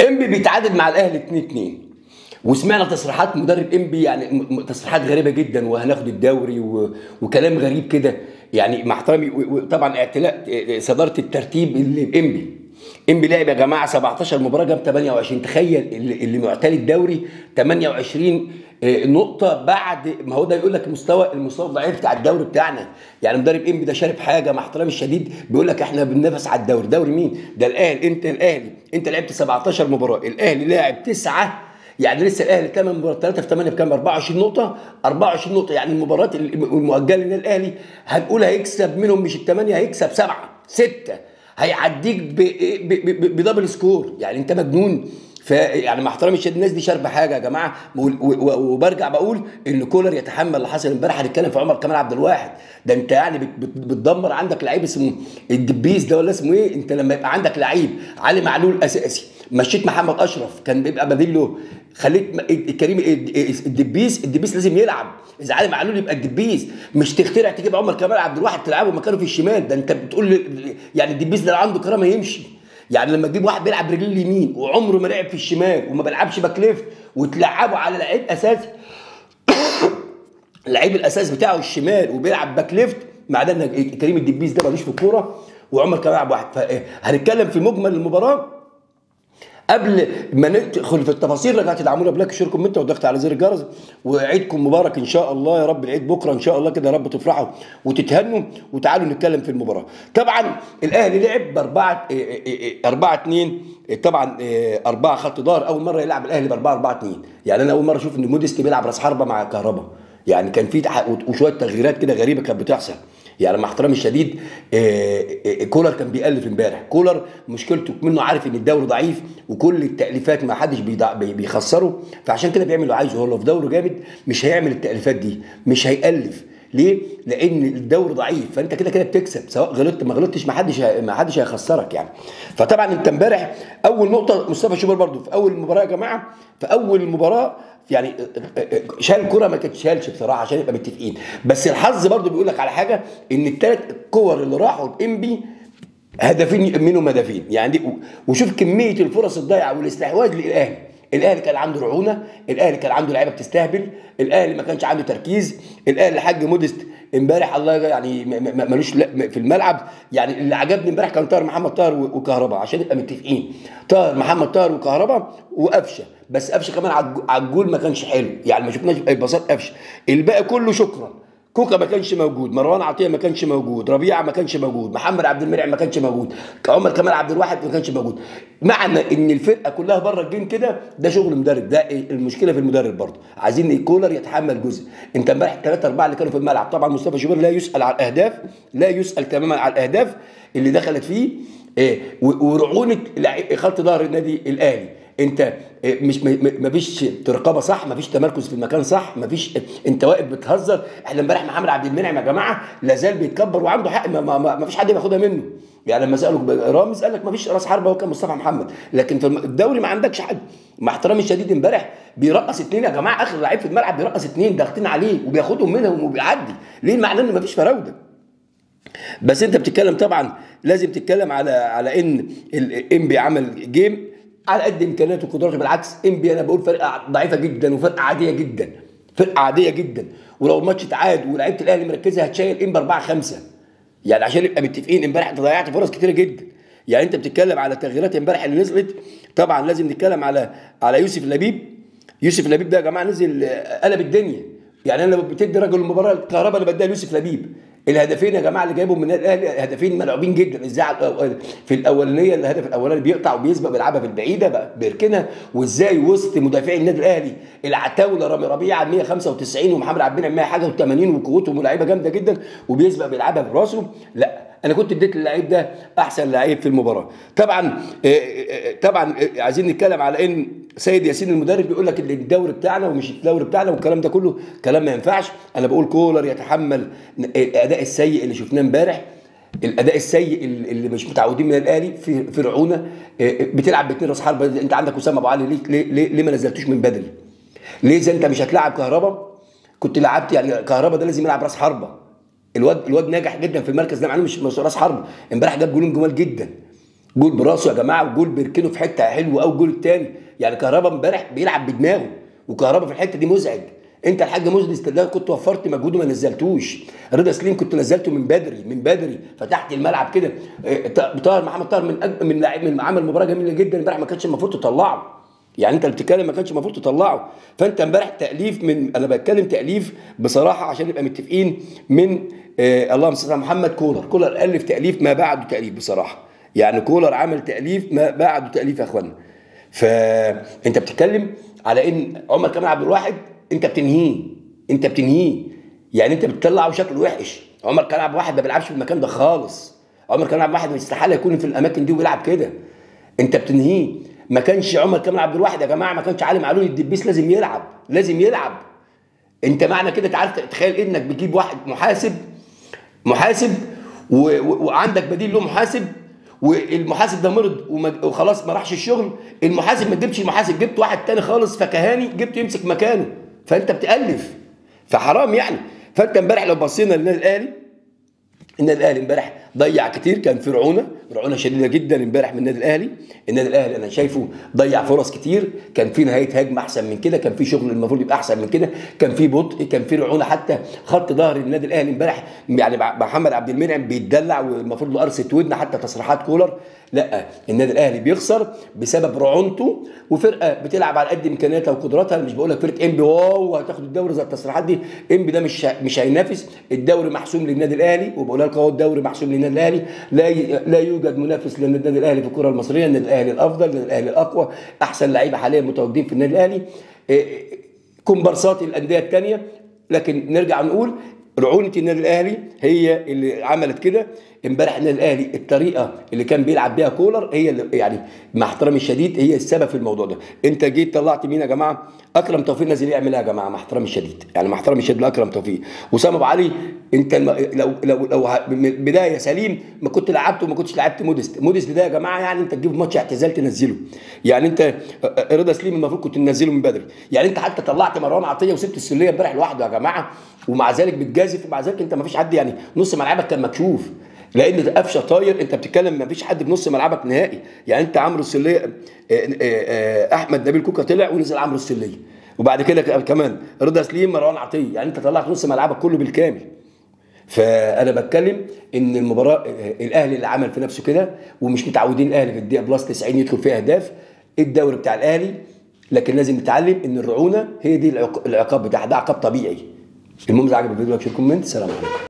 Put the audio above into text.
انبي بيتعادل مع الاهلي 2 2 وسمعنا تصريحات مدرب انبي يعني م- م- تصريحات غريبه جدا وهناخد الدوري و... وكلام غريب كده يعني مع احترامي و- وطبعا اعتلاء صداره الترتيب اللي انبي انبي لعب يا جماعه 17 مباراه جاب 28 تخيل اللي, اللي معتلي الدوري 28 آه، نقطة بعد ما هو ده يقول لك المستوى المستوى الضعيف بتاع الدوري بتاعنا، يعني مدرب انبي ده شارب حاجة مع احترامي الشديد بيقول لك احنا بننافس على الدوري، دوري مين؟ ده الاهلي انت الاهلي انت لعبت 17 مباراة، الاهلي لاعب تسعة يعني لسه الاهلي 8 مباريات 3 في 8 بكام 24 نقطة 24 نقطة يعني المباريات المؤجلة للاهلي هنقول هيكسب منهم مش الثمانية هيكسب سبعة ستة هيعديك ب- ب- ب- بدبل سكور يعني انت مجنون فيعني مع احترامي الشديد الناس دي شاربه حاجه يا جماعه و- و- وبرجع بقول ان كولر يتحمل اللي حصل امبارح هنتكلم في عمر كمال عبد الواحد ده انت يعني بت- بت- بتدمر عندك لعيب اسمه الدبيس ده ولا اسمه ايه انت لما يبقى عندك لعيب علي معلول اساسي مشيت محمد اشرف كان بيبقى بديل له خليت م- كريم الدبيس الدبيس لازم يلعب اذا علي معلول يبقى الدبيس مش تخترع تجيب عمر كمال عبد الواحد تلعبه مكانه في الشمال ده انت بتقول لي- يعني الدبيس ده لو عنده كرامه يمشي يعني لما تجيب واحد بيلعب برجليه اليمين وعمره ما لعب في الشمال وما بيلعبش باك ليفت وتلعبه على لعيب اساسي اللعيب الاساس بتاعه الشمال وبيلعب باك ليفت مع ده ان كريم الدبيس ده ملوش في الكوره وعمر كمال عبد الواحد فهنتكلم في مجمل المباراه قبل ما ندخل في التفاصيل رجعت تدعمونا بلاك شير كومنت وضغط على زر الجرس وعيدكم مبارك ان شاء الله يا رب العيد بكره ان شاء الله كده يا رب تفرحوا وتتهنوا وتعالوا نتكلم في المباراه طبعا الاهلي لعب باربعه 4 2 طبعا 4 خط ظهر اول مره يلعب الاهلي ب 4 4 2 يعني انا اول مره اشوف ان موديست بيلعب راس حربه مع كهربا يعني كان في تح- وشويه تغييرات كده غريبه كانت بتحصل يعني مع احترامي الشديد آه، آه، كولر كان بيألف امبارح كولر مشكلته منه عارف ان الدوري ضعيف وكل التأليفات ما حدش بيضع- بي- بيخسره فعشان كده بيعمل اللي عايزه هو لو في دوره جامد مش هيعمل التأليفات دي مش هيألف ليه؟ لأن الدوري ضعيف فأنت كده كده بتكسب سواء غلطت ما غلطتش ما حدش هي- ما حدش هيخسرك يعني. فطبعا أنت امبارح أول نقطة مصطفى شوبير برضو في أول مباراة يا جماعة في أول مباراة يعني شال كرة ما كانتش بصراحة عشان نبقى متفقين بس الحظ برضو بيقول لك على حاجة إن الثلاث كور اللي راحوا بإنبي هدفين منهم هدفين يعني دي وشوف كميه الفرص الضايعه والاستحواذ للاهلي الاهلي كان عنده رعونه الاهلي كان عنده لعيبه بتستهبل الاهلي ما كانش عنده تركيز الاهلي حاج مودست امبارح الله يعني م- م- ملوش لا- في الملعب يعني اللي عجبني امبارح كان طاهر محمد طاهر و- وكهربا عشان نبقى متفقين طاهر محمد طاهر وكهربا وقفشه بس قفشه كمان على الج- على الجول ما كانش حلو يعني ما شفناش باصات قفشه الباقي كله شكرا كوكا ما كانش موجود مروان عطيه ما كانش موجود ربيعه ما كانش موجود محمد عبد المنعم ما كانش موجود عمر كمال عبد الواحد ما كانش موجود معنى ان الفرقه كلها بره الجيم كده ده شغل مدرب ده المشكله في المدرب برضه عايزين كولر يتحمل جزء انت امبارح ثلاثه اربعه اللي كانوا في الملعب طبعا مصطفى شوبير لا يسال على الاهداف لا يسال تماما على الاهداف اللي دخلت فيه إيه، و- ورعونه لعي- خط ظهر النادي الاهلي انت مش ما فيش رقابه صح ما فيش تمركز في المكان صح ما فيش انت واقف بتهزر احنا امبارح محمد عبد المنعم يا جماعه لا زال بيتكبر وعنده حق ما, ما, ما, ما فيش حد بياخدها منه يعني لما سالوا رامز قال لك ما فيش راس حربه هو كان مصطفى محمد لكن في الدوري ما عندكش حد مع احترامي الشديد امبارح بيرقص اثنين يا جماعه اخر لعيب في الملعب بيرقص اثنين ضاغطين عليه وبياخدهم منهم وبيعدي ليه معناه ان ما فيش فراوده بس انت بتتكلم طبعا لازم تتكلم على على ان الانبي عمل جيم على قد امكانياته وقدراته بالعكس انبي انا بقول فرقه ضعيفه جدا وفرقه عاديه جدا فرقه عاديه جدا ولو الماتش اتعاد ولعيبه الاهلي مركزه هتشيل انبي 4 5 يعني عشان نبقى متفقين امبارح انت ضيعت فرص كتيره جدا يعني انت بتتكلم على التغييرات امبارح اللي نزلت طبعا لازم نتكلم على على يوسف لبيب يوسف لبيب ده يا جماعه نزل آه، قلب الدنيا يعني انا لما بتدي راجل المباراه الكهرباء اللي بديها ليوسف لبيب الهدفين يا جماعه اللي جايبهم من النادي الاهلي هدفين ملعوبين جدا ازاي على الأول- في الاولانيه الهدف الاولاني بيقطع وبيسبق بيلعبها في البعيده بقى بيركنها وازاي وسط مدافعي النادي الاهلي العتاوله رامي ربيعه 195 ومحمد عبد المنعم 100 حاجه و80 وقوتهم ولاعيبه جامده جدا وبيسبق بيلعبها براسه لا انا كنت اديت للعيب ده احسن لعيب في المباراه طبعا آه، آه، طبعا آه، عايزين نتكلم على ان سيد ياسين المدرب بيقول لك ان الدوري بتاعنا ومش الدوري بتاعنا والكلام ده كله كلام ما ينفعش انا بقول كولر يتحمل الاداء السيء اللي شفناه امبارح الاداء السيء اللي مش متعودين من الاهلي في في رعونه آه، بتلعب باثنين راس حربه انت عندك اسامه ابو علي ليه ليه, ليه, ليه ما نزلتوش من بدري ليه زي انت مش هتلاعب كهربا كنت لعبت يعني كهربا ده لازم يلعب راس حربه الواد الواد ناجح جدا في المركز ده مع انه مش مش راس حربه امبارح جاب جولين جمال جدا جول براسه يا جماعه وجول بيركنه في حته حلوه قوي الجول الثاني يعني كهربا امبارح بيلعب بدماغه وكهربا في الحته دي مزعج انت الحاج مجلس ده كنت وفرت مجهود وما نزلتوش رضا سليم كنت نزلته من بدري من بدري فتحت الملعب كده اه، طاهر محمد طاهر من أج... من لاعب من عمل مباراه جميله جدا امبارح ما كانش المفروض تطلعه يعني انت اللي بتتكلم ما كانش المفروض تطلعه فانت امبارح تاليف من انا بتكلم تاليف بصراحه عشان نبقى متفقين من آه اللهم صل على محمد كولر كولر الف تاليف ما بعده تاليف بصراحه يعني كولر عمل تاليف ما بعده تاليف يا اخوانا فانت بتتكلم على ان عمر كمال عبد الواحد انت بتنهيه انت بتنهيه يعني انت بتطلعه شكله وحش عمر كمال عبد الواحد ما بيلعبش في المكان ده خالص عمر كمال عبد الواحد استحاله يكون في الاماكن دي وبيلعب كده انت بتنهيه ما كانش عمر كمال عبد الواحد يا جماعه ما كانش علي معلول الدبيس لازم يلعب لازم يلعب انت معنى كده تعرف تخيل انك بتجيب واحد محاسب محاسب و... و... وعندك بديل له محاسب والمحاسب ده مرض وما... وخلاص ما راحش الشغل المحاسب ما جبتش المحاسب جبت واحد تاني خالص فكهاني جبته يمسك مكانه فانت بتالف فحرام يعني فانت امبارح لو بصينا للنادي الاهلي النادي الاهلي امبارح ضيع كتير كان في رعونه رعونه شديده جدا امبارح من النادي الاهلي النادي الاهلي انا شايفه ضيع فرص كتير كان في نهايه هجمه احسن من كده كان في شغل المفروض يبقى احسن من كده كان في بطء كان في رعونه حتى خط ظهر النادي الاهلي امبارح يعني محمد عبد المنعم بيتدلع والمفروض له قرصه ودن حتى تصريحات كولر لا النادي الاهلي بيخسر بسبب رعونته وفرقه بتلعب على قد امكانياتها وقدراتها مش بقول لك فرقه انبي واو هتاخد الدوري زي التصريحات دي انبي ده مش مش هينافس الدوري محسوم للنادي الاهلي وبقول لك اهو الدوري محسوم للنادي الاهلي لا لا يوجد منافس للنادي الاهلي في الكره المصريه النادي الاهلي الافضل النادي الاهلي الاقوى احسن لعيبه حاليا متواجدين في النادي الاهلي كومبارسات الانديه الثانيه لكن نرجع نقول رعونه النادي الاهلي هي اللي عملت كده امبارح النادي الاهلي الطريقه اللي كان بيلعب بيها كولر هي اللي يعني مع احترامي الشديد هي السبب في الموضوع ده انت جيت طلعت مين يا جماعه اكرم توفيق نازل يعمل ايه يا جماعه مع احترامي الشديد يعني مع احترامي الشديد لاكرم توفيق وسام ابو علي انت الم... لو لو لو من البدايه سليم ما كنت لعبته وما كنتش لعبت موديست موديست ده يا جماعه يعني انت تجيب ماتش اعتزال تنزله يعني انت رضا سليم المفروض كنت تنزله من بدري يعني انت حتى طلعت مروان عطيه وسبت السليه امبارح لوحده يا جماعه ومع ذلك بتجازف ومع ذلك انت ما فيش حد يعني نص ملعبك كان مكشوف لان قفشه طاير انت بتتكلم ما فيش حد في نص ملعبك نهائي يعني انت عمرو السليه احمد نبيل كوكا طلع ونزل عمرو السليه وبعد كده كمان رضا سليم مروان عطيه يعني انت طلعت نص ملعبك كله بالكامل فانا بتكلم ان المباراه الاهلي اللي عمل في نفسه كده ومش متعودين الاهلي في الدقيقه بلس 90 يدخل فيها اهداف الدوري بتاع الاهلي لكن لازم نتعلم ان الرعونه هي دي العقاب بتاعها ده عقاب طبيعي المهم اذا عجبك الفيديو لايك شير كومنت سلام عليكم